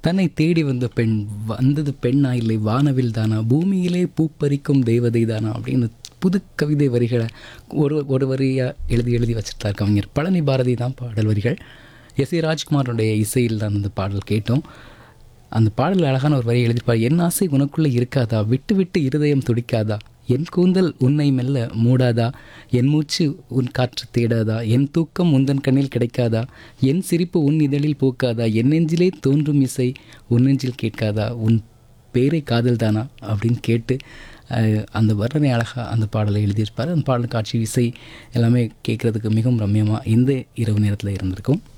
தன்னை தேடி வந்த பெண் வந்தது பெண்ணா இல்லை வானவில் தானா பூமியிலே பூப்பறிக்கும் தேவதை தானா அப்படின்னு புது கவிதை வரிகளை ஒரு ஒரு வரியாக எழுதி எழுதி வச்சிருந்தார் கவிஞர் பழனி பாரதி தான் பாடல் வரிகள் எஸ் ஏ ராஜ்குமாரோடைய இசையில் தான் அந்த பாடல் கேட்டோம் அந்த பாடல் அழகான ஒரு வரி எழுதிப்பார் என் ஆசை உனக்குள்ளே இருக்காதா விட்டு விட்டு இருதயம் துடிக்காதா என் கூந்தல் உன்னை மெல்ல மூடாதா என் மூச்சு உன் காற்று தேடாதா என் தூக்கம் உந்தன் கண்ணில் கிடைக்காதா என் சிரிப்பு உன் இதழில் பூக்காதா என் நெஞ்சிலே தோன்றும் இசை உன் நெஞ்சில் கேட்காதா உன் பேரை காதல் தானா அப்படின்னு கேட்டு அஹ், அந்த வர்ணனை அழகாக அந்த பாடலை எழுதியிருப்பார் அந்த பாடல் காட்சி இசை எல்லாமே கேட்குறதுக்கு மிகவும் ரம்யமாக இந்த இரவு நேரத்தில் இருந்திருக்கும்